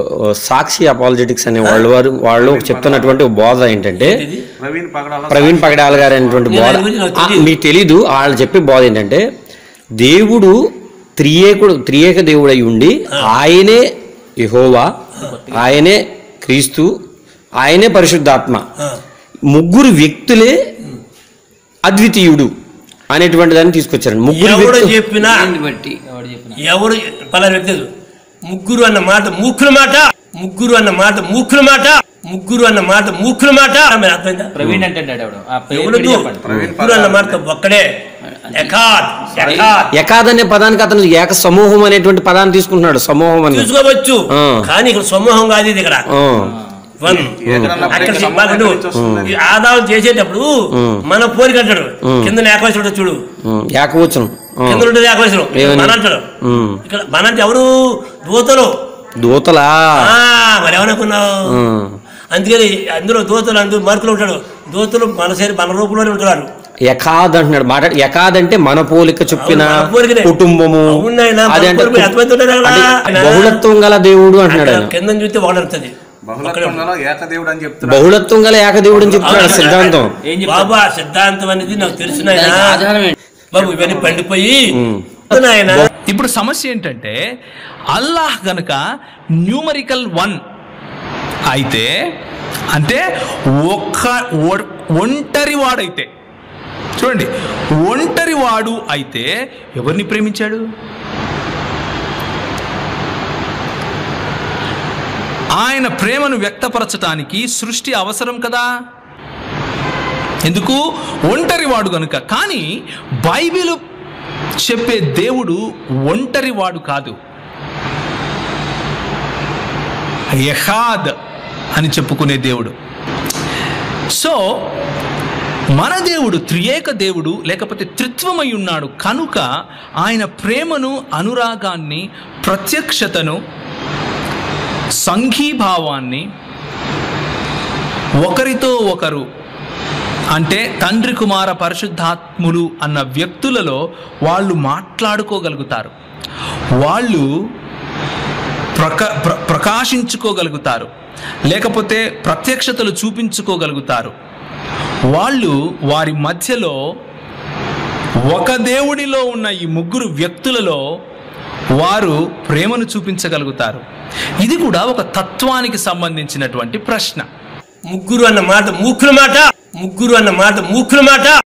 సాక్షి apologetics అనే వాళ్ళు వారు వాళ్ళు చెప్తున్నటువంటి ఒక బోధ ఏంటంటే ఇది ప్రవీణ్ పగడాల ప్రవీణ్ పగడాల గారు అనేటువంటి నేను బోధ ఆయన గురించి నాకు ఆ, తెలియదు. మీకు తెలీదు వాళ్ళు చెప్పే బోధ ఏంటంటే దేవుడు త్రియేకుడు త్రియేక దేవుడై ఉండి ఆయనే యెహోవా ఆయనే క్రీస్తు ఆయనే పరిశుద్ధాత్మ ఆ. ముగ్గురు వ్యక్తులే అద్వితీయుడు అనేటువంటి దాన్ని తీసుకొచ్చారు ముగ్గురు ఎవడో వ్యక్తులు చెప్పినా దీన్ని బట్టి ఎవడు చెప్పిన ఎవరు పలానా వ్యక్తి ముగ్గురు అన్న మాట మూకుల మాట ముగ్గురు అన్న మాట మూకుల మాట ముగ్గురు అన్న మాట మూకుల మాట ఆమె అర్థమైందా ప్రవీణ్ అంటే ఎవడు ఆ పేరు ఎవడు పెట్టి చెప్పండి ముగ్గురు అన్న మాట ఒక్కడే ఎకాద్ ఎకాద్ ఎకాద్ అనే పదానికి అతను ఏక సమూహం అనేటువంటి పదాన్ని తీసుకుంటున్నాడు సమూహం అని తీసుకోవచ్చు ఆ. కానీ ఇక్కడ సమూహం కాదు ఇది ఇక్కడ ఆ, వన్ ఏకరన్నప్పుడు అక్కడ ఇంకా చెప్పాలి సంబంధం నుంచి వస్తుంది. ఈ ఆదాయం చేసేటప్పుడు మన పోలిక అంటాడు కింద ఏకవచనం ఉంటుంది చూడు ఉమ్, ఏకవచనం ఆ, కింద ఉంటుంది ఏకవచనం ఏమని? మన అంటాడు ఉమ్. ఇక్కడ మన అంటే ఎవరు దూతలు దూతలా ఆ, మరి ఏమనుకున్నావు ఉమ్. అందుకని అందులో దూతలు అందులో మార్కులు ఉంటాడు దూతలు మన శరీర మన రూపంలోనే ఉంటున్నారు ఎకాద్ అంటున్నాడు మాట ఎకాద్ అంటే మన పోలిక చొప్పిన అవును, మన పోలికనే. కుటుంబము అవును నాయనా, మన అది అంటే పోలిక ఎంతమంది ఉన్నారు అక్కడ? అంటే బహుళత్వం గల దేవుడు అంటున్నాడు ఆయన కింద చూస్తే వాడుతుంది బహుళత్వంలో ఏకదేవుడు అని చెప్తున్నారు బహుళత్వం గల ఏకదేవుడు అని చెప్తున్నాడు అవును. సిద్ధాంతం ఏం చెప్తారు బాబు ఆ సిద్ధాంతం అనేది నాకు తెలుసు నాయనా దానికి ఆధారం ఏంటి బాబు ఇవన్నీ పండిపోయి నాయన ఇప్పుడు సమస్య ఏంటంటే అల్లాహ్ గనుక న్యూమరికల్ వన్ అయితే అంటే ఒక్క ఒ- ఒంటరి వాడైతే చూడండి ఒంటరి వాడు అయితే ఎవరిని ప్రేమించాడు ఆయన ప్రేమను వ్యక్తపరచటానికి సృష్టి అవసరం కదా ఎందుకు ఒంటరివాడు గనుక కానీ బైబిల్ చెప్పే దేవుడు ఒంటరివాడు కాదు యహాద్ అని చెప్పుకునే దేవుడు సో మన దేవుడు త్రియేక దేవుడు లేకపోతే త్రిత్వమై ఉన్నాడు కనుక ఆయన ప్రేమను అనురాగాన్ని ప్రత్యక్షతను సంఘీభావాన్ని ఒకరితో ఒకరు అంటే తండ్రి కుమార పరిశుద్ధాత్ములు అన్న వ్యక్తులలో వాళ్ళు మాట్లాడుకోగలుగుతారు వాళ్ళు ప్రక ప్ర ప్రకాశించుకోగలుగుతారు లేకపోతే ప్రత్యక్షతలు చూపించుకోగలుగుతారు వాళ్ళు వారి మధ్యలో ఒక దేవుడిలో ఉన్న ఈ ముగ్గురు వ్యక్తులలో వారు ప్రేమను చూపించగలుగుతారు ఇది కూడా ఒక తత్వానికి సంబంధించినటువంటి ప్రశ్న ముగ్గురు అన్న మాట మూకుల మాట ముగ్గురు అన్న మాట మూకుల మాట